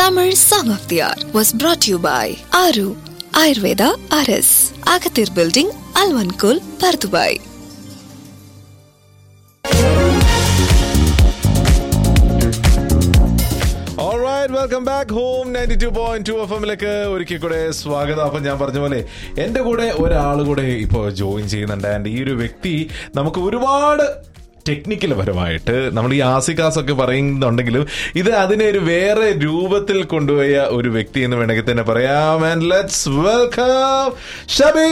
Tamil Song of the Hour was brought to you by Aru Ayurveda RS, Agathir Building, Alvankul, Pardubai. Alright welcome back home ninety two point two F എമ്മിലേക്ക് ഒരിക്കൽ കൂടെ സ്വാഗതം അപ്പം ഞാൻ പറഞ്ഞ പോലെ എൻ്റെ കൂടെ ഒരാൾ കൂടെ ഇപ്പോൾ ജോയിൻ ചെയ്യുന്നുണ്ട് ആൻഡ് ഈ ഒരു വ്യക്തി നമുക്ക് ഒരുപാട് ടെക്നിക്കൽ പരമായിട്ട് നമ്മൾ ഈ ആസികാസ് ഒക്കെ പറയുന്നുണ്ടെങ്കിലും ഇത് അതിനെ ഒരു വേറെ രൂപത്തിൽ കൊണ്ടുപോയ ഒരു വ്യക്തി എന്ന് വേണമെങ്കിൽ തന്നെ പറയാം ആൻഡ് ലെറ്റ്സ് വെൽക്കം ഷബീ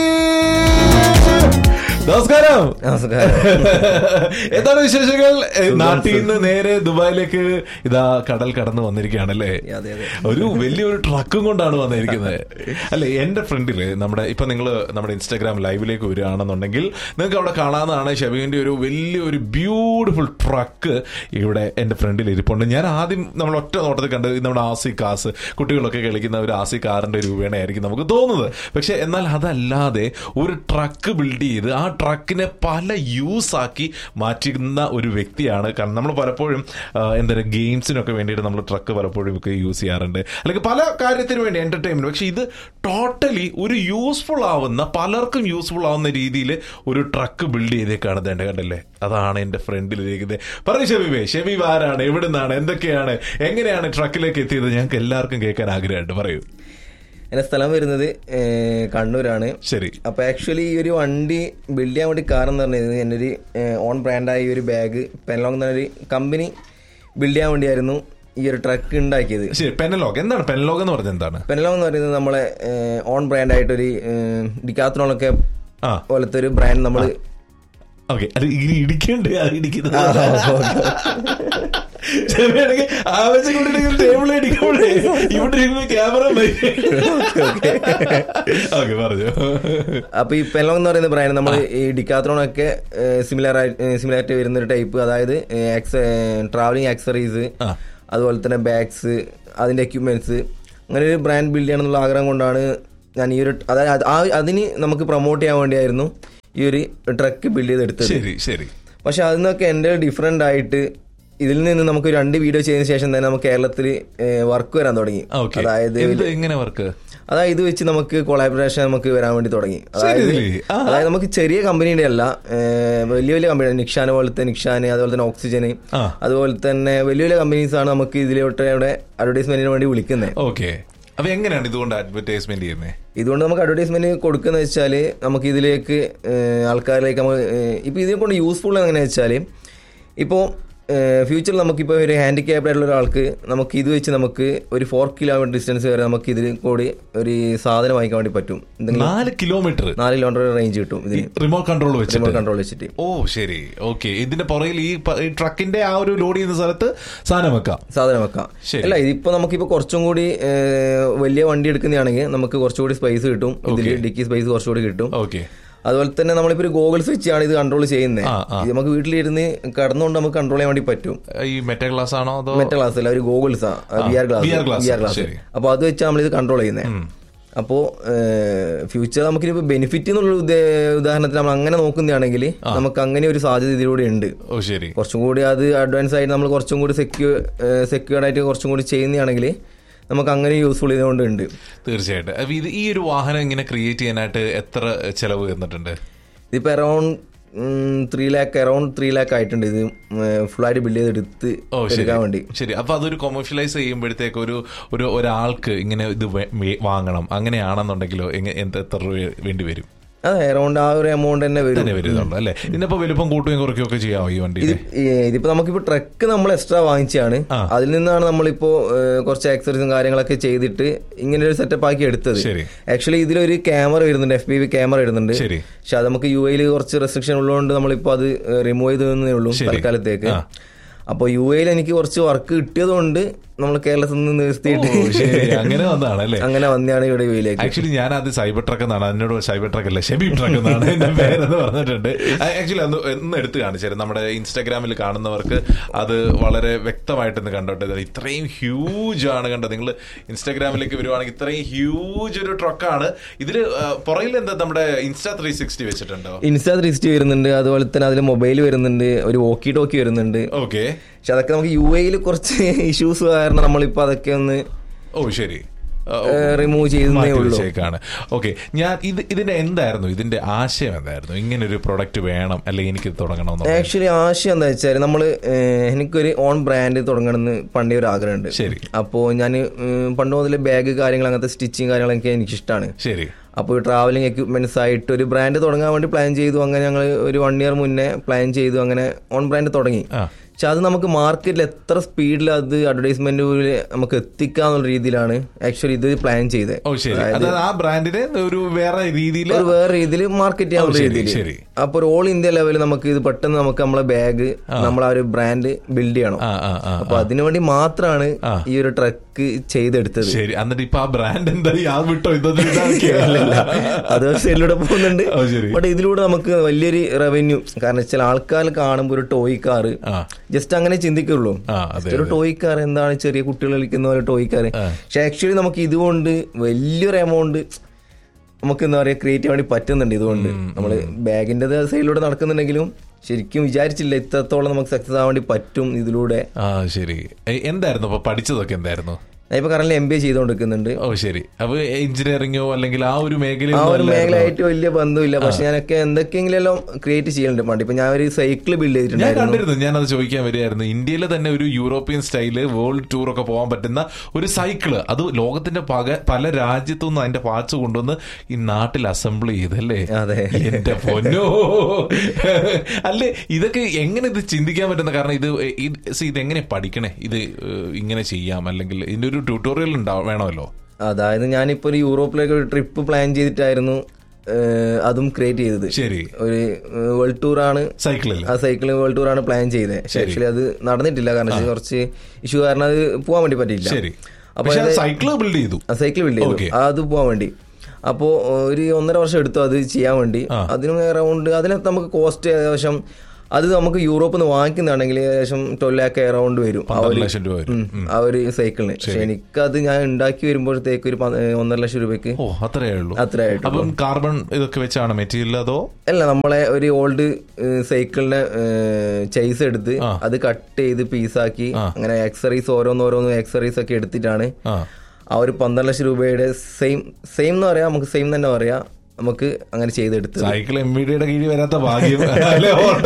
നമസ്കാരം നമസ്കാരം എന്താണ് വിശേഷങ്ങൾ ഏ, നാട്ടിൽ നിന്ന് നേരെ ദുബായിലേക്ക് ഇതാ കടൽ കടന്ന് വന്നിരിക്കുകയാണല്ലേ അതെ, അതെ. ഒരു വലിയൊരു ട്രക്കും കൊണ്ടാണ് വന്നിരിക്കുന്നത് അല്ലെ എന്റെ ഫ്രണ്ടില് നമ്മുടെ ഇപ്പൊ നിങ്ങൾ നമ്മുടെ ഇൻസ്റ്റാഗ്രാം ലൈവിലേക്ക് വരികയാണെന്നുണ്ടെങ്കിൽ നിങ്ങൾക്ക് അവിടെ കാണാവുന്നതാണ് ഷബീന്റെ ഒരു വലിയൊരു ബ്യൂട്ടിഫുൾ ട്രക്ക് ഇവിടെ എന്റെ ഫ്രണ്ടിൽ ഇരിപ്പുണ്ട് ഞാൻ ആദ്യം നമ്മൾ ഒറ്റ നോട്ടത്തിൽ കണ്ട് നമ്മുടെ ആസി കാസ് കുട്ടികളൊക്കെ കളിക്കുന്ന ഒരു ആസി കാറിന്റെ രൂപേണയായിരിക്കും നമുക്ക് തോന്നുന്നത് പക്ഷെ എന്നാൽ അതല്ലാതെ ഒരു ട്രക്ക് ബിൽഡ് ചെയ്ത് ആ ട്രക്കിനെ പല യൂസ് ആക്കി മാറ്റുന്ന ഒരു വ്യക്തിയാണ് കാരണം നമ്മൾ പലപ്പോഴും ആ, എന്താ പറയുക ഗെയിംസിനൊക്കെ വേണ്ടിയിട്ട് നമ്മൾ ട്രക്ക് പലപ്പോഴും ഒക്കെ യൂസ് ചെയ്യാറുണ്ട് അല്ലെങ്കിൽ പല കാര്യത്തിന് വേണ്ടി എന്റർടൈൻമെന്റ് പക്ഷെ ഇത് ടോട്ടലി ഒരു യൂസ്ഫുൾ ആവുന്ന പലർക്കും യൂസ്ഫുൾ ആവുന്ന രീതിയിൽ ഒരു ട്രക്ക് ബിൽഡ് ചെയ്തേക്കാണ് എന്റെ കണ്ടല്ലേ അതാണ് എന്റെ ഫ്രണ്ടിൽ ഇരിക്കുന്നത് പറയൂ ഷബീബേ ഷബീബ് ആരാണ് എവിടെ നിന്നാണ് എന്തൊക്കെയാണ് എങ്ങനെയാണ് ട്രക്കിലേക്ക് എത്തിയത് ഞങ്ങൾക്ക് എല്ലാവർക്കും കേൾക്കാൻ ആഗ്രഹമുണ്ട് പറയൂ എന്റെ സ്ഥലം വരുന്നത് ഏഹ്, കണ്ണൂരാണ് ശരി അപ്പൊ ആക്ച്വലി ഈ ഒരു വണ്ടി ബിൽഡ് ചെയ്യാൻ വേണ്ടി കാരണം എന്ന് പറഞ്ഞത് എൻ്റെ ഒരു ഓൺ ബ്രാൻഡായ ഈ ഒരു ബാഗ് പെൻലോങ് എന്ന ഒരു കമ്പനി ബിൽഡ് ചെയ്യാൻ വേണ്ടിയായിരുന്നു ഈ ഒരു ട്രക്ക് ഉണ്ടാക്കിയത് ശരി പെനലോഗ് എന്താണ് പെനലോഗ് എന്ന് പറഞ്ഞത് എന്താണ് പെൻലോങ് എന്ന് പറയുന്നത് നമ്മളെ ഓൺ ബ്രാൻഡായിട്ടൊരു ഡിക്കാത്രോണൊക്കെ ആ പോലത്തെ ഒരു ബ്രാൻഡ് നമ്മൾ ഓക്കെ അത് ഇനി ഇടിക്കണ്ട് അത് ഇടിക്കുന്നത് ചെറിയാണെങ്കിൽ ആവശ്യം കൊണ്ടിരിക്കുന്ന ടേബിൾ ഇടിക്കുമ്പോഴേ ഇവിടെ ഇരിക്കുന്ന ക്യാമറ ഓക്കെ പറഞ്ഞു അപ്പൊ ഈ പെലോങ് എന്ന് പറയുന്ന ബ്രാൻഡ് നമ്മൾ ഈ ഡിക്കാത്രോൺ ഒക്കെ സിമിലർ സിമിലാരിറ്റി വരുന്ന ഒരു ടൈപ്പ് അതായത് ട്രാവലിംഗ് ആക്സറീസ് ആ. അതുപോലെ തന്നെ ബാഗ്സ് അതിന്റെ എക്യുപ്മെന്റ്സ് അങ്ങനെ ഒരു ബ്രാൻഡ് ബിൽഡ് ചെയ്യണം എന്നുള്ള ആഗ്രഹം കൊണ്ടാണ് ഞാൻ ഈ ഒരു അതായത് അത് ആ- അതിന് നമുക്ക് പ്രൊമോട്ട് ചെയ്യാൻ വേണ്ടിയായിരുന്നു ഈ ഒരു ട്രക്ക് ബിൽഡ് ചെയ്തെടുത്തത് ശരി ശരി പക്ഷെ അതിൽ നിന്നൊക്കെ എൻ്റെ ഡിഫറെന്റ് ആയിട്ട് ഇതിൽ നിന്ന് നമുക്ക് രണ്ട് വീഡിയോ ചെയ്തതിനു ശേഷം തന്നെ നമുക്ക് കേരളത്തിൽ വർക്ക് വരാൻ തുടങ്ങി ഓക്കെ അതായത് എന്ത് എങ്ങനെ വർക്ക് അതായത് ഇത് വെച്ച് നമുക്ക് കൊളാബറേഷൻ നമുക്ക് വരാൻ വേണ്ടി തുടങ്ങി അതായത് ശരി. ആ. അതായത് നമുക്ക് ചെറിയ കമ്പനിയുടെ അല്ല ഏഹ് വലിയ വലിയ കമ്പനി നിക്ഷാൻ പോലത്തെ നിക്ഷാൻ അതുപോലെ തന്നെ ഓക്സിജൻ ആ. അതുപോലെ തന്നെ വലിയ വലിയ കമ്പനീസ് ആണ് നമുക്ക് ഇതിലോട്ട് ഇവിടെ അഡ്വർടൈസ്മെന്റിന് വേണ്ടി വിളിക്കുന്നത് ഓക്കെ അപ്പൊ എങ്ങനെയാണ് ഇതുകൊണ്ട് അഡ്വർടൈസ്മെന്റ് ചെയ്യുന്നത് ഇതുകൊണ്ട് നമുക്ക് അഡ്വർടൈസ്മെന്റ് കൊടുക്കുന്ന വെച്ചാൽ നമുക്ക് ഇതിലേക്ക് ഏഹ് ആൾക്കാരിലേക്ക് നമുക്ക് ഏഹ് ഇപ്പൊ ഇതിനെ കൊണ്ട് യൂസ്ഫുൾ എങ്ങനെയാ വെച്ചാൽ ഇപ്പോൾ ഫ്യൂച്ചറിൽ നമുക്കിപ്പോൾ ഒരു ഹാൻഡിക്യാപ്ഡ് ആയിട്ടുള്ള ഒരാൾക്ക് നമുക്ക് ഇത് വെച്ച് നമുക്ക് ഒരു ഫോർ കിലോമീറ്റർ ഡിസ്റ്റൻസ് വരെ നമുക്ക് ഇതിൽ കൂടി ഒരു സാധനം വാങ്ങിക്കാൻ വേണ്ടി പറ്റും എന്തെങ്കിലും നാല് കിലോമീറ്റർ നാല് കിലോമീറ്റർ റേഞ്ച് കിട്ടും ഇതിന് റിമോട്ട് കൺട്രോൾ വെച്ചിട്ട് റിമോട്ട് കൺട്രോൾ വെച്ചിട്ട് ഓ ശരി ഓക്കെ ഇതിന്റെ പുറകിൽ ഈ പ- ഈ ട്രക്കിന്റെ ആ ഒരു ലോഡ് ചെയ്യുന്ന സ്ഥലത്ത് സാധനം വെക്കാം സാധനം വെക്കാം ശരി. അല്ല ഇതിപ്പോ നമുക്കിപ്പോ കുറച്ചും കൂടി ഏഹ്, വലിയ വണ്ടി എടുക്കുന്നതാണെങ്കിൽ നമുക്ക് കുറച്ചുകൂടി സ്പേസ് കിട്ടും ഇതിൽ Okay. ഡിക്കി സ്പേസ് കുറച്ചുകൂടി കിട്ടും ഓക്കെ അതുപോലെ തന്നെ നമ്മളിപ്പോ ഒരു ഗോഗിൾസ് വെച്ചാണ് ഇത് കൺട്രോൾ ചെയ്യുന്നത് ആ, ആ. ഇത് നമുക്ക് വീട്ടിലിരുന്ന് കടന്നുകൊണ്ട് നമുക്ക് കൺട്രോൾ ചെയ്യാൻ വേണ്ടി പറ്റും ഈ മെറ്റ ഗ്ലാസ് ആണോ അതോ മെറ്റൽ ഗ്ലാസ് അല്ല ഒരു goggles V R glass VR glass, V R glass ശരി. അപ്പൊ അത് വെച്ചാൽ നമ്മൾ ഇത് കൺട്രോൾ ചെയ്യുന്നത് അപ്പോ ഫ്യൂച്ചർ നമുക്കിപ്പോ ബെനിഫിറ്റ് എന്നുള്ള ഉദേ- ഉദാഹരണത്തിൽ നമ്മൾ അങ്ങനെ നോക്കുന്നതാണെങ്കിൽ നമുക്ക് അങ്ങനെ ഒരു സാധ്യത ഇതിലൂടെ ഉണ്ട് ഓ ശരി കുറച്ചും കൂടി അത് അഡ്വാൻസ് ആയിട്ട് നമ്മൾ കുറച്ചും കൂടി സെക്യൂർ സെക്യൂർഡ് ആയിട്ട് കുറച്ചും കൂടി ചെയ്യുന്നതാണെങ്കിൽ നമുക്ക് അങ്ങനെ യൂസ്ഫുൾ ചെയ്തുകൊണ്ട് ഉണ്ട് തീർച്ചയായിട്ടും അപ്പൊ ഇത് ഈ ഒരു വാഹനം ഇങ്ങനെ ക്രിയേറ്റ് ചെയ്യാനായിട്ട് എത്ര ചെലവ് വന്നിട്ടുണ്ട് ഇതിപ്പോ around three lakh around three lakh ആയിട്ടുണ്ട് ഇത് ഫുൾ ആയിട്ട് ബിൽഡ് ചെയ്തെടുത്ത് ഓ ശരി എടുക്കാൻ വേണ്ടി ശരി അപ്പൊ അതൊരു കൊമേഴ്ഷ്യലൈസ് ചെയ്യുമ്പോഴത്തേക്ക് ഒരു ഒരു ഒരാൾക്ക് ഇങ്ങനെ ഇത് വേ- വേ- വാങ്ങണം അങ്ങനെയാണെന്നുണ്ടെങ്കിലോ എങ്ങ- എന്ത് എത്ര രൂപ വേണ്ടി വരും അതെ അറൌണ്ട് ആ ഒരു എമൗണ്ട് തന്നെ വരും തന്നെ വരുന്നുള്ളൂ അല്ലെ ഇതിനിപ്പോ വലുപ്പം കൂട്ടുകയും കുറയ്ക്കുകയൊക്കെ ചെയ്യാമോ ഈ ഇത് വണ്ടിയിൽ ഈ- ഇതിപ്പോ നമുക്കിപ്പോ ട്രക്ക് നമ്മൾ എക്സ്ട്രാ വാങ്ങിച്ചാണ് ആ. അതിൽ നിന്നാണ് നമ്മളിപ്പോ ഏഹ്, കുറച്ച് എക്സസൈസും കാര്യങ്ങളൊക്കെ ചെയ്തിട്ട് ഇങ്ങനെ ഒരു സെറ്റപ്പ് ആക്കി എടുത്തത് ശരി. ആക്ച്വലി ഇതിലൊരു ക്യാമറ വരുന്നുണ്ട് എഫ് പി വി ക്യാമറ വരുന്നുണ്ട് ശരി. പക്ഷെ അത് നമുക്ക് യു എയിൽ കുറച്ച് റെസ്ട്രിക്ഷൻ ഉള്ളതുകൊണ്ട് നമ്മളിപ്പോ അത് റിമൂവ് ചെയ്തേ ഉള്ളൂ ശരി. തൽക്കാലത്തേക്ക് ആ. അപ്പോൾ യു എയിൽ എനിക്ക് കുറച്ച് വർക്ക് കിട്ടിയത് കൊണ്ട് നമ്മൾ കേരളത്തിൽ നിന്ന് നിർത്തിയിട്ട് ഓ, ശരി അങ്ങനെ വന്നതാണ് അല്ലേ അങ്ങനെ വന്നതാണ് ഇവിടെ യു എയിലേക്ക് ആക്ച്വലി ഞാൻ അത് സൈബർ ട്രക്ക് എന്നാണ് എന്നോട് സൈബർ ട്രക്ക് അല്ല ഷെബി ട്രക്ക് എന്നാണ് എന്റെ പേരെന്ന് പറഞ്ഞിട്ടുണ്ട് ആക്ച്വലി അന്ന് ഒന്ന് എടുത്ത് കാണിച്ചായിരുന്നു നമ്മുടെ ഇൻസ്റ്റാഗ്രാമിൽ കാണുന്നവർക്ക് അത് വളരെ വ്യക്തമായിട്ടൊന്ന് കണ്ടോട്ടെ ഇത് ഇത്രയും ഹ്യൂജ് ആണ് കണ്ടത് നിങ്ങൾ ഇൻസ്റ്റാഗ്രാമിലേക്ക് വരുവാണെങ്കിൽ ഇത്രയും ഹ്യൂജ് ഒരു ട്രക്കാണ് ഇതില് ആ, പുറകിൽ എന്താ നമ്മുടെ ഇൻസ്റ്റാ ത്രീ സിക്സ്റ്റി വെച്ചിട്ടുണ്ടോ ഇൻസ്റ്റാ ത്രീ സിക്സ്റ്റി വരുന്നുണ്ട് അതുപോലെ തന്നെ അതിൽ മൊബൈൽ വരുന്നുണ്ട് ഒരു വോക്കി ടോക്കി വരുന്നുണ്ട് ഓക്കെ പക്ഷെ അതൊക്കെ നമുക്ക് യു എയിൽ കുറച്ച് ഇഷ്യൂസ് കാരണം നമ്മളിപ്പോൾ അതൊക്കെ ഒന്ന് ഓ ശരി റിമൂവ് ചെയ്യുന്നേ മാറ്റി ഉള്ളൂ വെച്ചേക്കാണ് ഓക്കെ ഞാൻ ഇത് ഇതിന്റെ എന്തായിരുന്നു ഇതിന്റെ ആശയം എന്തായിരുന്നു ഇങ്ങനെ ഒരു പ്രൊഡക്റ്റ് വേണം അല്ലെങ്കിൽ എനിക്ക് തുടങ്ങണം ആക്ച്വലി ആശയം എന്താ വെച്ചാൽ നമ്മൾ എനിക്കൊരു ഓൺ ബ്രാൻഡ് തുടങ്ങണമെന്ന് പണ്ടേ ഒരു ആഗ്രഹമുണ്ട് ശരി അപ്പോൾ ഞാൻ പണ്ട് മുതലേ ബാഗ് കാര്യങ്ങൾ അങ്ങനത്തെ സ്റ്റിച്ചിങ് കാര്യങ്ങളൊക്കെ എനിക്ക് ഇഷ്ടമാണ് ശരി അപ്പോൾ ട്രാവലിംഗ് എക്യുപ്മെന്റ്സ് ആയിട്ട് ഒരു ബ്രാൻഡ് തുടങ്ങാൻ വേണ്ടി പ്ലാൻ ചെയ്തു അങ്ങനെ ഞങ്ങൾ ഒരു വൺ ഇയർ മുന്നേ പ്ലാൻ ചെയ്തു അങ്ങനെ ഓൺ ബ്രാൻഡ് തുടങ്ങി ആ. പക്ഷെ അത് നമുക്ക് മാർക്കറ്റിൽ എത്ര സ്പീഡിൽ അത് അഡ്വർടൈസ്മെന്റ് നമുക്ക് എത്തിക്കാന്നുള്ള രീതിയിലാണ് ആക്ച്വലി ഇത് പ്ലാൻ ചെയ്തത് ഓ ശരി അതായത് ആ ബ്രാൻഡിനെ ഒരു വേറെ രീതിയിൽ ഒരു വേറെ രീതിയിൽ മാർക്കറ്റ് ചെയ്യാനുള്ള ശരി, രീതിയിൽ ശരി. അപ്പൊ ഒരു ഓൾ ഇന്ത്യ ലെവലിൽ നമുക്ക് ഇത് പെട്ടെന്ന് നമുക്ക് നമ്മളെ ബാഗ് നമ്മളെ ആ ഒരു ബ്രാൻഡ് ബിൽഡ് ചെയ്യണം ആ ആ ആ അപ്പൊ അതിനുവേണ്ടി മാത്രമാണ് ഈ ഒരു ട്രക്ക് ചെയ്തെടുത്തത് ശരി എന്നിട്ട് ഇപ്പൊ ആ ബ്രാൻഡ് എന്താ ആ വിട്ടോ ഇതൊന്നും ഇല്ല. അത് സൈഡിലൂടെ പോകുന്നുണ്ട് ഓ, ശരി. ബട്ട് ഇതിലൂടെ നമുക്ക് വലിയൊരു റവന്യൂ കാരണം ചില ആൾക്കാർ കാണുമ്പോൾ ഒരു ടോയ് കാർ ആ ജസ്റ്റ് അങ്ങനെ ചിന്തിക്കുള്ളൂ ആ അതെ ഒരു ടോയ് കാർ എന്താണ് ചെറിയ കുട്ടികൾ കളിക്കുന്ന പോലെ ടോയ് കാർ പക്ഷെ ആക്ച്വലി നമുക്ക് ഇതുകൊണ്ട് വലിയൊരു എമൗണ്ട് നമുക്ക് എന്താ പറയാ ക്രിയേറ്റ് ചെയ്യാൻ വേണ്ടി പറ്റുന്നുണ്ട് ഇതുകൊണ്ട് നമ്മള് ബാഗിന്റെ സൈഡിലൂടെ നടക്കുന്നുണ്ടെങ്കിലും ശരിക്കും വിചാരിച്ചില്ല ഇത്രത്തോളം നമുക്ക് സക്സസ് ആവാൻ വേണ്ടി പറ്റും ഇതിലൂടെ ആ ശരി എ, എന്തായിരുന്നു അപ്പൊ പഠിച്ചതൊക്കെ എന്തായിരുന്നു ഞാൻ ഇപ്പൊ കറന്റ് എം ബി എ ചെയ്തുകൊണ്ടിരിക്കുന്നുണ്ട് ഓ ശരി അപ്പൊ എഞ്ചിനീയറിംഗോ അല്ലെങ്കിൽ ആ ഒരു മേഖലയിൽ ആ ഒന്നും ഒരു അല്ലായിരുന്നോ? മേഖലയായിട്ട് വലിയ ബന്ധമില്ല പക്ഷെ ഞാനൊക്കെ എന്തൊക്കെയെങ്കിലും എല്ലാം ക്രിയേറ്റ് ചെയ്യുന്നുണ്ട് പണ്ട് ഇപ്പൊ ഞാൻ ഒരു സൈക്കിൾ ബിൽഡ് ഞാൻ ചെയ്തിട്ടുണ്ടായിരുന്നു കണ്ടിരുന്നു ഞാനത് ചോദിക്കാൻ വരികയായിരുന്നു ഇന്ത്യയിലെ തന്നെ ഒരു യൂറോപ്യൻ സ്റ്റൈല് വേൾഡ് ടൂർ ഒക്കെ പോകാൻ പറ്റുന്ന ഒരു സൈക്കിള് അത് ലോകത്തിന്റെ പക പല രാജ്യത്തു നിന്ന് അതിന്റെ പാർട്സ് കൊണ്ടുവന്ന് ഈ നാട്ടിൽ അസംബിൾ ചെയ്തല്ലേ അതെ. എന്റെ പൊന്നോ അല്ലേ ഇതൊക്കെ എങ്ങനെ ഇത് ചിന്തിക്കാൻ പറ്റുന്ന കാരണം ഇത് ഇത് see, ഇത് എങ്ങനെ പഠിക്കണേ ഇത് ഏഹ്, ഇങ്ങനെ ചെയ്യാം അല്ലെങ്കിൽ ഇതിന്റെ ഒരു ട്യൂട്ടോറിയൽ ഉണ്ടാവും വേണമല്ലോ അതായത് ഞാനിപ്പോ ഒരു യൂറോപ്പിലേക്ക് ഒരു ട്രിപ്പ് പ്ലാൻ ചെയ്തിട്ടായിരുന്നു ഏഹ്, അതും ക്രിയേറ്റ് ചെയ്തത് ശരി ഒരു വേൾഡ് ടൂർ ആണ് സൈക്കിളിൽ ആ സൈക്കിൾ വേൾഡ് ടൂർ ആണ് പ്ലാൻ ചെയ്തത് പക്ഷെ ആക്ച്വലി അത് നടന്നിട്ടില്ല കാരണം വെച്ചാൽ കുറച്ച് ഇഷ്യൂ കാരണം അത് പോകാൻ വേണ്ടി പറ്റിയില്ല ശരി അപ്പൊ പക്ഷെ അത് സൈക്കിള് ബിൽഡ് ചെയ്തു ആ സൈക്കിൾ ബിൽഡ് Okay. ചെയ്തു അത് പോകാൻ വേണ്ടി അപ്പോ ഒരു ഒന്നര വർഷം എടുത്തു അത് ചെയ്യാൻ വേണ്ടി അതിനും അറൗണ്ട് അതിനകത്ത് നമുക്ക് കോസ്റ്റ് ഏകദേശം അത് നമുക്ക് യൂറോപ്പിൽ നിന്ന് വാങ്ങിക്കുന്നതാണെങ്കിൽ ഏകദേശം ട്വൽവ് ലാക്ക് അറൗണ്ട് വരും ആ പന്ത്രണ്ട് ഒരു ലക്ഷം രൂപ വരും ഉം, ആ ഒരു സൈക്കിളിന് പക്ഷെ എനിക്കത് ഞാൻ ഉണ്ടാക്കി വരുമ്പോഴത്തേക്ക് ഒരു പ- ഏഹ് ഒന്നര ലക്ഷം രൂപയ്ക്ക് ഓ അത്രേ ഉള്ളൂ അത്രയായിട്ട് അപ്പം കാർബൺ ഇതൊക്കെ വെച്ചാണ് മെറ്റീരിയൽ അതോ അല്ല നമ്മളെ ഒരു ഓൾഡ് സൈക്കിളിനെ ചെയ്സ് എടുത്ത് ആ. അത് കട്ട് ചെയ്ത് പീസാക്കി അങ്ങനെ എക്സറീസ് ഓരോന്നോരോന്ന് എക്സറീസ് ഒക്കെ എടുത്തിട്ടാണ് ആ ആ ഒരു പന്ത്രണ്ട് ലക്ഷം രൂപയുടെ സെയിം സെയിം എന്ന് പറയാം നമുക്ക് സെയിം തന്നെ പറയാം നമുക്ക് അങ്ങനെ ചെയ്തെടുത്തത് സൈക്കിൾ എം വി ഡിയുടെ കീഴിൽ വരാത്ത ഭാഗ്യം അല്ലേ? ഓർഡർ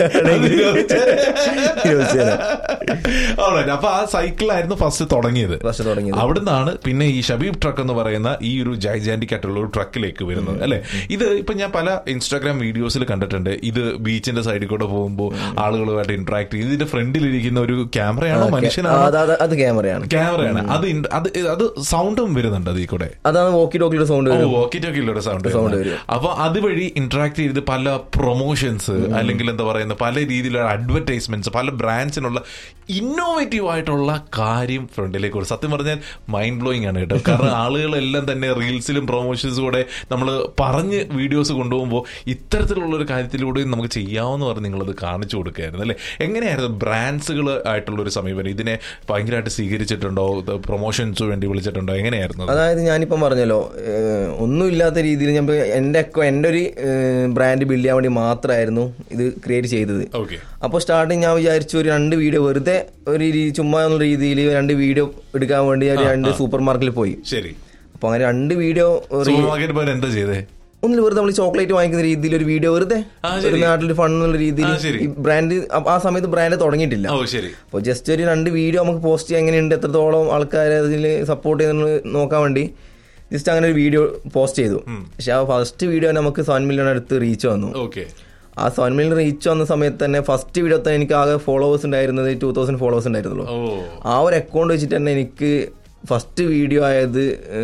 Alright, അപ്പൊ ആ സൈക്കിളായിരുന്നു ഫസ്റ്റ് തുടങ്ങിയത് ഫസ്റ്റ് തുടങ്ങിയത് അവിടുന്നാണ് പിന്നെ ഈ ഷബീബ് ട്രക്ക് എന്ന് പറയുന്ന ഈ ഒരു ജൈജാന്റിക് ആയിട്ടുള്ള ഒരു ട്രക്കിലേക്ക് വരുന്നത് അല്ലെ ഇത് ഇപ്പൊ ഞാൻ പല ഇൻസ്റ്റാഗ്രാം വീഡിയോസിൽ കണ്ടിട്ടുണ്ട് ഇത് ബീച്ചിന്റെ സൈഡിൽ കൂടെ പോകുമ്പോൾ ആളുകളുമായിട്ട് ഇന്ററാക്ട് ചെയ്ത് ഇതിന്റെ ഫ്രണ്ടിലിരിക്കുന്ന ഒരു ക്യാമറയാണോ ആ, മനുഷ്യനാണോ അത് അത് അത് ക്യാമറയാണ് ക്യാമറയാണ് അത് ഇൻ- അത് അത് സൗണ്ടും വരുന്നുണ്ട് അതിൽ കൂടെ അതാണ് വോക്കി ടോക്കിയുടെ സൗണ്ട് ഓ വരും വോക്കി ടോക്കിയിലൂടെ സൗണ്ട് സൗണ്ട് വരും. അപ്പൊ അതുവഴി ഇന്ററാക്ട് ചെയ്ത് പല പ്രൊമോഷൻസ് അല്ലെങ്കിൽ എന്താ പറയുന്ന പല രീതിയിലുള്ള അഡ്വർടൈസ്മെന്റ്സ് പല ബ്രാൻഡ്സിനുള്ള ഇന്നോവേറ്റീവ് ആയിട്ടുള്ള കാര്യം ഫ്രണ്ടിലേക്ക് കൊടുക്കും സത്യം പറഞ്ഞാൽ മൈൻഡ് ബ്ലോയിങ് ആണ് കേട്ടോ കാരണം ആളുകളെല്ലാം തന്നെ റീൽസിലും പ്രൊമോഷൻസും കൂടെ നമ്മൾ പറഞ്ഞ് വീഡിയോസ് കൊണ്ടുപോകുമ്പോൾ ഇത്തരത്തിലുള്ള ഒരു കാര്യത്തിലൂടെയും നമുക്ക് ചെയ്യാമെന്ന് പറഞ്ഞ് നിങ്ങളത് കാണിച്ചു കൊടുക്കുകയായിരുന്നു അല്ലെ എങ്ങനെയായിരുന്നു ബ്രാൻഡ്സുകൾ ആയിട്ടുള്ള ഒരു സമീപനം ഇതിനെ ഭയങ്കരമായിട്ട് സ്വീകരിച്ചിട്ടുണ്ടോ പ്രൊമോഷൻസ് വേണ്ടി വിളിച്ചിട്ടുണ്ടോ എങ്ങനെയായിരുന്നു അത്? അതായത് ഞാനിപ്പം പറഞ്ഞല്ലോ ഏഹ്, ഒന്നുമില്ലാത്ത രീതിയിൽ ഞാൻ ഇപ്പൊ എന്റെ ഒക്കെ എന്റെ ഒരു ബ്രാൻഡ് ബിൽഡ് ചെയ്യാൻ വേണ്ടി മാത്രമായിരുന്നു ഇത് ക്രിയേറ്റ് ചെയ്തത് ഓക്കെ അപ്പോൾ സ്റ്റാർട്ടിങ് ഞാൻ വിചാരിച്ചു ഒരു രണ്ട് വീഡിയോ വെറുതെ ഒരു രീ- ചുമ്മാ എന്നുള്ള രീതിയിൽ രണ്ട് വീഡിയോ എടുക്കാൻ വേണ്ടി ഞാൻ രണ്ട് സൂപ്പർ മാർക്കറ്റിൽ പോയി ശരി അപ്പൊ അങ്ങനെ രണ്ട് വീഡിയോ സൂപ്പർ മാർക്കറ്റ് പോയാൽ എന്താ ചെയ്തേ ഒന്നിൽ വെറുതെ നമ്മൾ ചോക്ലേറ്റ് വാങ്ങിക്കുന്ന രീതിയിൽ ഒരു വീഡിയോ വെറുതെ ആ, ഒരു നാട്ടിൽ ഫണ്ട് എന്നുള്ള രീതിയിൽ ആ, ശരി. ഈ ബ്രാൻഡ് ആ സമയത്ത് ബ്രാൻഡ് തുടങ്ങിയിട്ടില്ല ഓ ശരി അപ്പോൾ ജസ്റ്റ് ഒരു രണ്ട് വീഡിയോ നമുക്ക് പോസ്റ്റ് ചെയ്യാൻ എങ്ങനെയുണ്ട് എത്രത്തോളം ആൾക്കാർ അതിൽ സപ്പോർട്ട് ചെയ്യുന്നത് നോക്കാൻ വേണ്ടി ജസ്റ്റ് അങ്ങനെ ഒരു വീഡിയോ പോസ്റ്റ് ചെയ്തു പക്ഷെ ആ ഫസ്റ്റ് വീഡിയോ നമുക്ക് സെവൻ മില്യൺ അടുത്ത് റീച്ച് വന്നു ഓക്കെ ആ സെവൻ മില്യൺ റീച്ച് വന്ന സമയത്ത് തന്നെ ഫസ്റ്റ് വീഡിയോ തന്നെ എനിക്ക് ആകെ ഫോളോവേഴ്സ് ഉണ്ടായിരുന്നത് ടൂ തൗസൻഡ് ഫോളോവേഴ്സ് ഉണ്ടായിരുന്നുള്ളൂ ഓ ആ ഒരു അക്കൗണ്ട് വെച്ചിട്ട് തന്നെ എനിക്ക് ഫസ്റ്റ് വീഡിയോ ആയത്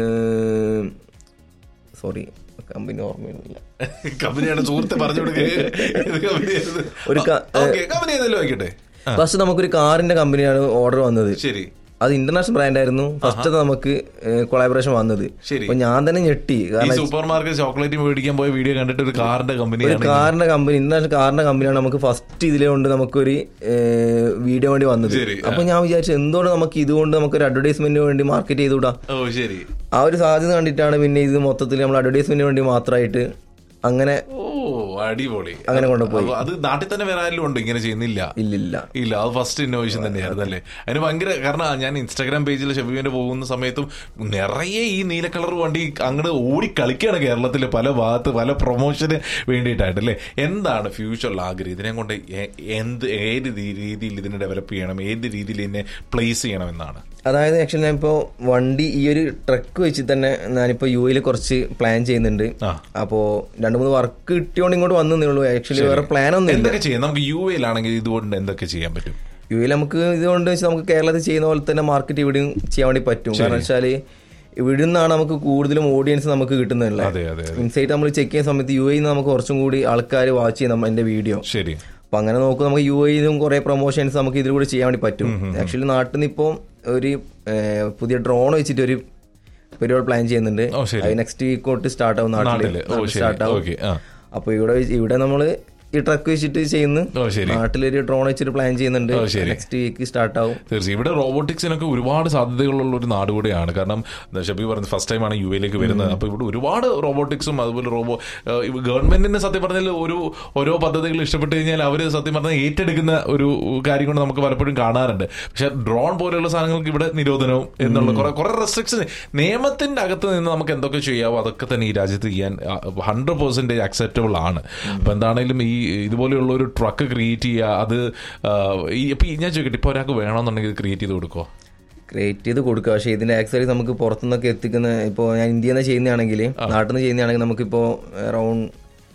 സോറി കമ്പനി ഓർമ്മയില്ല കമ്പനിയാണ് സുഹൃത്തെ പറഞ്ഞു കൊടുക്കേ ഒരു ക- കമ്പനി ഏതെങ്കിലും ആയിക്കട്ടെ ആ, ഫസ്റ്റ് നമുക്കൊരു കാറിന്റെ കമ്പനിയാണ് ഓർഡർ വന്നത് ശരി അത് ഇന്റർനാഷണൽ ബ്രാൻഡ് ആയിരുന്നു ഫസ്റ്റ് നമുക്ക് കൊളാബറേഷൻ വന്നത് ശരി. അപ്പൊ ഞാൻ തന്നെ ഞെട്ടി ഈ കാരണം സൂപ്പർ മാർക്കറ്റ് ചോക്ലേറ്റ് മേടിക്കാൻ പോയ വീഡിയോ കണ്ടിട്ട് ഒരു കാറിന്റെ ഒരു കമ്പനിയാണ് കാറിന്റെ കമ്പനി ഇന്റർനാഷണൽ കാറിന്റെ കമ്പനിയാണ് നമുക്ക് ഫസ്റ്റ് ഇതിലെ കൊണ്ട് നമുക്കൊരു വീഡിയോ വേണ്ടി വന്നത് ശരി, ആ. അപ്പൊ ഞാൻ വിചാരിച്ചു എന്തുകൊണ്ട് നമുക്ക് ഇതുകൊണ്ട് നമുക്ക് ഒരു അഡ്വർടൈസ്മെന്റിന് വേണ്ടി മാർക്കറ്റ് ചെയ്തുകൂടാ ഓ ശരി ആ ഒരു സാധ്യത കണ്ടിട്ടാണ് പിന്നെ ഇത് മൊത്തത്തിൽ നമ്മൾ അഡ്വർടൈസ്മെന്റിന് വേണ്ടി മാത്രമായിട്ട് അങ്ങനെ ഓ അടിപൊളി അങ്ങനെ കൊണ്ടുപോയി. അപ്പൊ അത് നാട്ടിൽ തന്നെ വേറെ ആരെങ്കിലും ഉണ്ട് ഇങ്ങനെ ചെയ്യുന്നില്ല ഇല്ലില്ല ഇല്ല അത് ഫസ്റ്റ് ഇന്നോവേഷൻ തന്നെയായിരുന്നു അല്ലേ അതിന് ഭയങ്കര കാരണം ഞാൻ ഇൻസ്റ്റാഗ്രാം പേജിൽ ഷെബീവിന്റെ പോകുന്ന സമയത്തും നിറയെ ഈ നീല കളർ വണ്ടി അങ്ങോട്ട് ഓടി കളിക്കുകയാണ് കേരളത്തിലെ പല ഭാഗത്ത് പല പ്രൊമോഷന് വേണ്ടിയിട്ടായിട്ട് അല്ലേ എന്താണ് ഫ്യൂച്ചറിൽ ആഗ്രഹം ഇതിനെ കൊണ്ട് എ- എന്ത് ഏത് രീ- രീതിയിൽ ഇതിനെ ഡെവലപ്പ് ചെയ്യണം ഏത് രീതിയിൽ ഇതിനെ പ്ലേസ് ചെയ്യണം എന്നാണ് അതായത് ആക്ച്വലി ഞാനിപ്പോ വണ്ടി ഈ ഒരു ട്രക്ക് വെച്ച് തന്നെ ഞാനിപ്പോ യു എയിൽ കുറച്ച് പ്ലാൻ ചെയ്യുന്നുണ്ട് ആ. അപ്പോ രണ്ടു മൂന്ന് വർക്ക് കിട്ടിയോണ്ട് ഇങ്ങോട്ട് വന്നേ ഉള്ളൂ ആക്ച്വലി വേറെ പ്ലാൻ ഒന്നും ഇല്ല എന്തൊക്കെ ചെയ്യാം നമുക്ക് യു എയിലാണെങ്കിൽ ഇതുകൊണ്ട് എന്തൊക്കെ ചെയ്യാൻ പറ്റും യു എയിൽ നമുക്ക് ഇതുകൊണ്ട് വെച്ചാൽ നമുക്ക് കേരളത്തിൽ ചെയ്യുന്ന പോലെ തന്നെ മാർക്കറ്റ് ഇവിടെയും ചെയ്യാൻ വേണ്ടി പറ്റും കാരണം വെച്ചാൽ ഇവിടെ നിന്നാണ് നമുക്ക് കൂടുതലും ഓഡിയൻസ് നമുക്ക് കിട്ടുന്നത് അതെ അതെ അതെ ഇൻസൈറ്റ് നമ്മൾ ചെക്ക് ചെയ്യുന്ന സമയത്ത് യു എയിൽ നമുക്ക് കുറച്ചും കൂടി ആൾക്കാർ വാച്ച് ചെയ്യും എന്റെ വീഡിയോ ശരി അപ്പൊ അങ്ങനെ നോക്കുമ്പോൾ നമുക്ക് യു എയിലും കുറെ പ്രൊമോഷൻസ് നമുക്ക് ഇതിലൂടെ ചെയ്യാൻ വേണ്ടി പറ്റും ആക്ച്വലി നാട്ടിൽ നിന്ന് ഇപ്പോൾ ഒരു ഏഹ്, പുതിയ ഡ്രോൺ വെച്ചിട്ട് ഒരു പരിപാടി പ്ലാൻ ചെയ്യുന്നുണ്ട് ഓ, ശരി. അത് നെക്സ്റ്റ് വീക്ക് തൊട്ട് സ്റ്റാർട്ട് ആവും നാട്ടില് നാട്ടില് ഓ ശരി സ്റ്റാർട്ട് ആവും ഓക്കെ ആ അപ്പൊ ഇവിടെ വെച്ച്- ഇവിടെ നമ്മള് ഈ ട്രക്ക് വെച്ചിട്ട് ചെയ്യുന്നു ഓ ശരി നാട്ടിലൊരു ഡ്രോൺ വെച്ചിട്ട് പ്ലാൻ ചെയ്യുന്നുണ്ട് ഓ, ശരി. നെക്സ്റ്റ് വീക്ക് സ്റ്റാർട്ട് ആവും തീർച്ചയായും ഇവിടെ റോബോട്ടിക്സിനൊക്കെ ഒരുപാട് സാധ്യതകളുള്ള ഒരു നാട് കൂടിയാണ് കാരണം ഷബി പറഞ്ഞ ഫസ്റ്റ് ടൈമാണ് യു എയിലേക്ക് വരുന്നത് അപ്പോൾ ഇവിടെ ഒരുപാട് റോബോട്ടിക്സും അതുപോലെ റോബോ ഗവൺമെന്റിന് സത്യം പറഞ്ഞാൽ ഒരു ഓരോ പദ്ധതികൾ ഇഷ്ടപ്പെട്ട് കഴിഞ്ഞാൽ അവർ സത്യം പറഞ്ഞാൽ ഏറ്റെടുക്കുന്ന ഒരു കാര്യം കൊണ്ട് നമുക്ക് പലപ്പോഴും കാണാറുണ്ട് പക്ഷെ ഡ്രോൺ പോലെയുള്ള സാധനങ്ങൾക്ക് ഇവിടെ നിരോധനവും എന്നുള്ള കുറെ കുറെ റെസ്ട്രിക്ഷൻ നിയമത്തിന്റെ അകത്ത് നിന്ന് നമുക്ക് എന്തൊക്കെ ചെയ്യാവോ അതൊക്കെ തന്നെ ഈ രാജ്യത്ത് ചെയ്യാൻ ഹൺഡ്രഡ് പെർസെന്റേജ് അക്സെപ്റ്റബിൾ ആണ് അപ്പൊ എന്താണെങ്കിലും ഈ ഇതുപോലെയുള്ള ഒരു ട്രക്ക് ക്രിയേറ്റ് ചെയ്യുക അത് ആ, ഈ ഇപ്പൊ ഈ ഞാൻ ചോദിക്കട്ടെ ഇപ്പൊ ഒരാൾക്ക് വേണമെന്നുണ്ടെങ്കിൽ ഇത് ക്രിയേറ്റ് ചെയ്ത് കൊടുക്കോ ക്രിയേറ്റ് ചെയ്ത് കൊടുക്കുക പക്ഷേ ഇതിന്റെ ആക്സറി നമുക്ക് പുറത്തുനിന്നൊക്കെ എത്തിക്കുന്ന ഇപ്പോൾ ഞാൻ ഇന്ത്യയിൽ നിന്ന് ചെയ്യുന്നതാണെങ്കിൽ നാട്ടിൽ നിന്ന് ചെയ്യുന്നതാണെങ്കിൽ നമുക്കിപ്പോൾ അറൗണ്ട്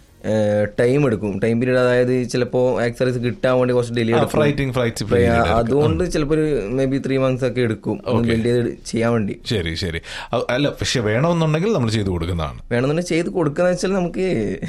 ടൈം എടുക്കും ടൈം പീരീഡ് അതായത് ചിലപ്പോൾ ആക്സറീസ് കിട്ടാൻ വേണ്ടി കുറച്ച് ഡിലേ എടുക്കും ഫ്ലൈറ്റിംഗ് ഫ്ലൈറ്റ് അപ്പൊ അതുകൊണ്ട് ചിലപ്പോൾ ഒരു മേ ബി ത്രീ മന്ത്സ് ഒക്കെ എടുക്കും ബിൽഡ് ചെയ്ത് ചെയ്യാൻ വേണ്ടി ശരി ശരി അ- അല്ല പക്ഷെ വേണമെന്നുണ്ടെങ്കിൽ നമ്മൾ ചെയ്തു കൊടുക്കുന്നതാണ് വേണമെന്നുണ്ടെങ്കിൽ ചെയ്ത് കൊടുക്കുന്ന വെച്ചാൽ നമുക്ക്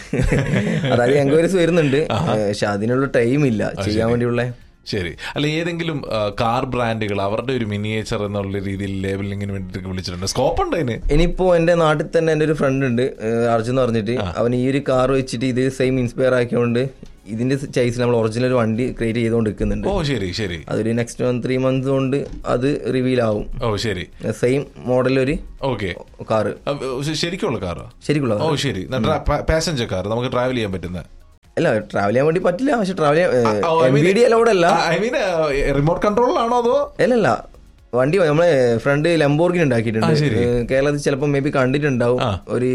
അതായത് എൻക്വയറീസ് വരുന്നുണ്ട് പക്ഷെ അതിനുള്ള ടൈം ഇല്ല ചെയ്യാൻ വേണ്ടിയുള്ള ശരി അല്ല ഏതെങ്കിലും ആ, കാർ ബ്രാൻഡുകൾ അവരുടെ ഒരു മിനിയേച്ചർ എന്നുള്ള രീതിയിൽ ലേബലിങ്ങിന് വേണ്ടിയിട്ട് വിളിച്ചിട്ടുണ്ട് സ്കോപ്പ് ഉണ്ട് അതിന് ഇനിയിപ്പോ എന്റെ നാട്ടിൽ തന്നെ എന്റെ ഒരു ഫ്രണ്ട് ഉണ്ട് ഏഹ് അർജുൻ എന്ന് പറഞ്ഞിട്ട് അവൻ ഈ ഒരു കാർ വെച്ചിട്ട് ഇത് സെയിം ഇൻസ്പയർ ആക്കിയോണ്ട് ഇതിന്റെ ചൈസിൽ നമ്മൾ ഒറിജിനൽ വണ്ടി ക്രിയേറ്റ് ചെയ്തുകൊണ്ട് നിൽക്കുന്നുണ്ട് ഓ ശരി ശരി അതൊരു നെക്സ്റ്റ് വൺ ത്രീ മന്ത്സ് കൊണ്ട് അത് റിവീൽ ആവും ഓ ശരി സെയിം മോഡൽ ഒരു ഓക്കെ കാറ് ശരിക്കുള്ള കാറോ ശരിക്കുള്ള ഓ ശരി പാസഞ്ചർ കാർ നമുക്ക് ട്രാവൽ ചെയ്യാൻ പറ്റുന്ന അല്ല ട്രാവൽ ചെയ്യാൻ വേണ്ടി പറ്റില്ല പക്ഷെ ട്രാവൽ ഓ, I ചെയ്യാൻ mean- M B D allowed അല്ല ഐ മീൻ റിമോട്ട് കൺട്രോളിലാണോ അതോ അല്ലല്ല വണ്ടി നമ്മളെ ഫ്രണ്ട് ലംബോർഗിന് ഉണ്ടാക്കിയിട്ടുണ്ട് ഏഹ് കേരളത്തിൽ ചിലപ്പോൾ മേ ബി കണ്ടിട്ടുണ്ടാവും ഒരു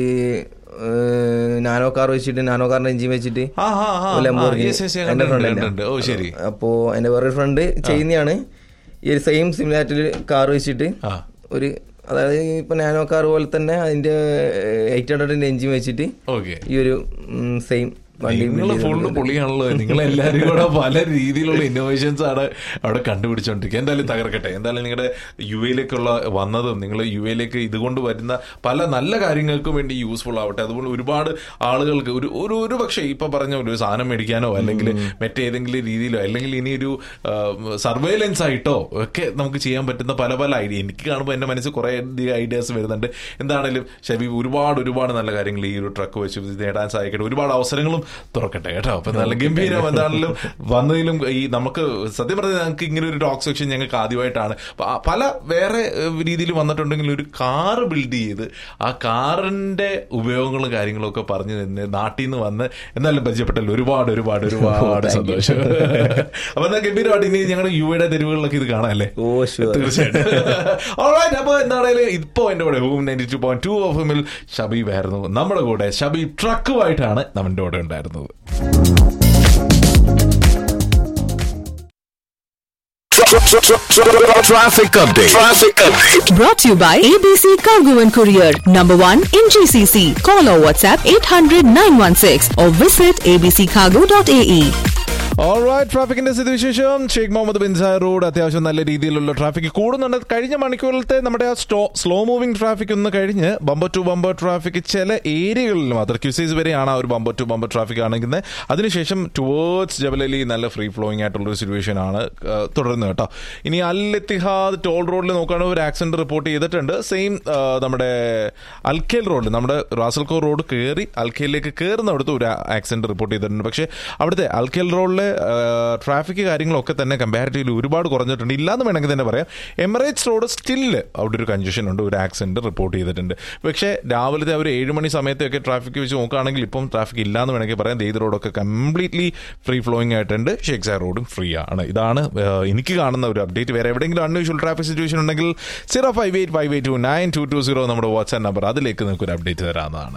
നാനോ കാർ വെച്ചിട്ട് നാനോ കാറിന്റെ എഞ്ചിൻ വെച്ചിട്ട് ആ ആ ആ, ആ ലംബോർഗിനി yes, yes, ഞാൻ എന്റെ കണ്ടിട്ടുണ്ട്, ഫ്രണ്ട് കണ്ടിട്ടുണ്ട്. ഓ ശരി അപ്പോ എന്റെ വേറൊരു ഫ്രണ്ട് ചെയ്യുന്നതാണ് ഈ ഒരു സെയിം സിമിലാറ്റിൽ കാർ വെച്ചിട്ട് ആ ഒരു അതായത് ഇപ്പൊ നാനോ കാർ പോലെ തന്നെ അതിന്റെ എയ്റ്റ് ഹൺഡ്രഡിന്റെ എഞ്ചിൻ വെച്ചിട്ട് ഓക്കെ ഈ ഒരു സെയിം വണ്ടി നിങ്ങൾ ഫുള്ള് പൊളിയാണല്ലോ നിങ്ങൾ എല്ലാവരും കൂടെ പല രീതിയിലുള്ള ഇന്നോവേഷൻസ് ആണ് അവിടെ കണ്ടുപിടിച്ചോണ്ടിരിക്കുക എന്തായാലും തകർക്കട്ടെ എന്തായാലും നിങ്ങളുടെ യു എയിലേക്കുള്ള വന്നതും നിങ്ങൾ യു എയിലേക്ക് ഇതുകൊണ്ട് വരുന്ന പല നല്ല കാര്യങ്ങൾക്കും വേണ്ടി യൂസ്ഫുൾ ആവട്ടെ അതുപോലെ ഒരുപാട് ആളുകൾക്ക് ഒരു ഒരു ഒരു പക്ഷേ ഇപ്പൊ പറഞ്ഞ പോലെ ഒരു സാധനം മേടിക്കാനോ അല്ലെങ്കിൽ മറ്റേതെങ്കിലും രീതിയിലോ അല്ലെങ്കിൽ ഇനി ഒരു സർവൈലൻസ് ആയിട്ടോ ഒക്കെ നമുക്ക് ചെയ്യാൻ പറ്റുന്ന പല പല ഐഡിയ എനിക്ക് കാണുമ്പോൾ എന്റെ മനസ്സിൽ കുറെ ഐഡിയാസ് വരുന്നുണ്ട് എന്താണേലും ഷബീബ് ഒരുപാട് ഒരുപാട് നല്ല കാര്യങ്ങൾ ഈ ഒരു ട്രക്ക് വെച്ച് നേടാൻ സഹായിക്കട്ടെ ഒരുപാട് അവസരങ്ങളും തുറക്കട്ടെ കേട്ടോ അപ്പൊ നല്ല ഗംഭീരം എന്താണെങ്കിലും വന്നതിലും ഈ നമുക്ക് സത്യം പറഞ്ഞാൽ ഞങ്ങൾക്ക് ഇങ്ങനെ ഒരു ടോക്ക് സെക്ഷൻ ഞങ്ങൾക്ക് ആദ്യമായിട്ടാണ് അപ്പൊ ആ പല വേറെ രീതിയിൽ വന്നിട്ടുണ്ടെങ്കിൽ ഒരു കാറ് ബിൽഡ് ചെയ്ത് ആ കാറിന്റെ ഉപയോഗങ്ങളും കാര്യങ്ങളും ഒക്കെ പറഞ്ഞു നിന്ന് നാട്ടിൽ നിന്ന് വന്ന് എന്തായാലും പരിചയപ്പെട്ടല്ലോ ഒരുപാട് ഒരുപാട് ഒരുപാട് സന്തോഷം അപ്പൊ എന്നാ ഗംഭീരമായിട്ട് ഇനി ഞങ്ങളുടെ യുവയുടെ തെരുവുകളിലൊക്കെ ഇത് കാണാം അല്ലേ ഓ ഷുവർ തീർച്ചയായിട്ടും Alright, അപ്പൊ എന്താണേലും ഇപ്പോ എന്റെ കൂടെ Hum ninety two point two F എമ്മിൽ ഷബീബ് ആയിരുന്നു നമ്മുടെ കൂടെ ഷബീബ് ട്രക്കുമായിട്ടാണ് നമ്മുടെ കൂടെ ഉണ്ടായിരുന്നത് Traffic update. Traffic update. Brought to you by ABC Cargo and Courier, number one in GCC. Call or WhatsApp 800 916 or visit abccargo.ae. Alright ട്രാഫിക്കിന്റെ സ്ഥിതിവിശേഷം Sheikh Mohammed bin Zayed road അത്യാവശ്യം നല്ല രീതിയിലുള്ള ട്രാഫിക് കൂടുന്നുണ്ട് കഴിഞ്ഞ മണിക്കൂറിലത്തെ നമ്മുടെ ആ സ്റ്റോ സ്ലോ മൂവിംഗ് ട്രാഫിക് ഒന്ന് കഴിഞ്ഞ് ബമ്പർ ടു ബമ്പർ ട്രാഫിക് ചില ഏരിയകളിൽ മാത്രം ക്യൂസൈസ് വരെയാണ് ആ ഒരു ബമ്പർ ടു ബമ്പർ ട്രാഫിക് ആണെങ്കിൽ അതിനുശേഷം ടുവേർഡ്സ് ജബലലി നല്ല ഫ്രീ ഫ്ലോയിങ് ആയിട്ടുള്ള ഒരു സിറ്റുവേഷൻ ആണ് ആ, തുടരുന്നത് കേട്ടോ ഇനി അൽ ഇത്തിഹാദ് ടോൾ റോഡിൽ നോക്കുകയാണെങ്കിൽ ഒരു ആക്സിഡന്റ് റിപ്പോർട്ട് ചെയ്തിട്ടുണ്ട് സെയിം നമ്മുടെ അൽക്കേൽ റോഡിൽ നമ്മുടെ റാസൽകോ റോഡ് കയറി അൽക്കേലിലേക്ക് കയറുന്ന അവിടുത്തെ ഒരു ആക്സിഡന്റ് റിപ്പോർട്ട് ചെയ്തിട്ടുണ്ട് പക്ഷേ അവിടുത്തെ അൽക്കേൽ റോഡിൽ എയർപോർട്ടിലെ ട്രാഫിക് കാര്യങ്ങളൊക്കെ തന്നെ കമ്പാരിറ്റീവ്ലി ഒരുപാട് കുറഞ്ഞിട്ടുണ്ട് ഇല്ലാന്ന് വേണമെങ്കിൽ തന്നെ പറയാം എമിറേറ്റ്സ് റോഡ് സ്റ്റില് അവിടെ ഒരു കൺജഷൻ ഉണ്ട് ഒരു ആക്സിഡന്റ് റിപ്പോർട്ട് ചെയ്തിട്ടുണ്ട് പക്ഷേ രാവിലത്തെ ഒരു ഏഴ് മണി സമയത്തൊക്കെ ട്രാഫിക് വെച്ച് നോക്കുകയാണെങ്കിൽ ഇപ്പം ട്രാഫിക് ഇല്ലാന്ന് വേണമെങ്കിൽ പറയാം ദേ റോഡൊക്കെ കംപ്ലീറ്റ്ലി ഫ്രീ ഫ്ലോയിങ് ആയിട്ടുണ്ട് ഷേഖ് സാർ റോഡും ഫ്രീ ആണ് ഇതാണ് ആ, എനിക്ക് കാണുന്ന ഒരു അപ്ഡേറ്റ് വേറെ എവിടെയെങ്കിലും അൺയൂഷ്വൽ ട്രാഫിക് സിറ്റുവേഷൻ ഉണ്ടെങ്കിൽ zero five eight five eight two nine two two zero നമ്മുടെ വാട്സ്ആപ്പ് നമ്പർ അതിലേക്ക് നിങ്ങൾക്ക് ഒരു അപ്ഡേറ്റ് തരാവുന്നതാണ്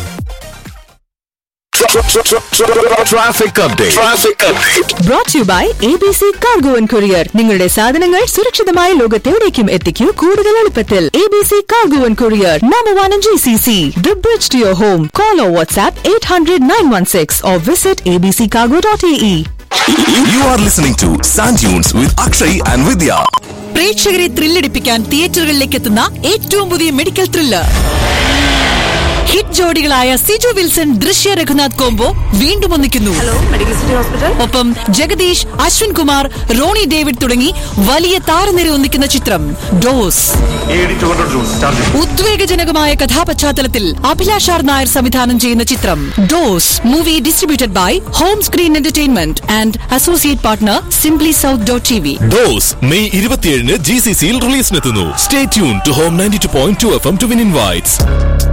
Traffic update. Traffic update. Brought to you by ABC Cargo and Courier. നിങ്ങളുടെ സാധനങ്ങൾ സുരക്ഷിതമായ ലോകത്തെവിടേക്കും എത്തിക്കൂ കൂടുതൽ എളുപ്പത്തിൽ ABC Cargo and Courier, number one in GCC. The bridge to your home. Call or WhatsApp 800-916 or visit abccargo.ae. You are listening to Sand Dunes with Akshay and Vidya. പ്രേക്ഷകരെ ത്രില്ലടിപ്പിക്കാൻ തിയേറ്ററുകളിലേക്ക് എത്തുന്ന ഏറ്റവും പുതിയ മെഡിക്കൽ ത്രില്ലർ ഹിറ്റ് ജോഡികളായ Siju Wilson Drishya Raghunath combo വീണ്ടും ഒന്നിക്കുന്നു ഒപ്പം ജഗദീഷ് അശ്വിൻ കുമാർ റോണി ഡേവിഡ് തുടങ്ങി വലിയ താരനിര ഒന്നിക്കുന്ന ചിത്രം ഡോസ് ഉദ്വേഗജനകമായ കഥാപശ്ചാത്തലത്തിൽ അഭിലാഷാർ നായർ സംവിധാനം ചെയ്യുന്ന ചിത്രം Dose movie distributed by home screen entertainment and associate partner simply south dot T V Dose May ഇരുപത്തിയേഴിന് ജി സി സിയിൽ റിലീസിനെത്തുന്നു stay tune to home ninety two point two F M to win invites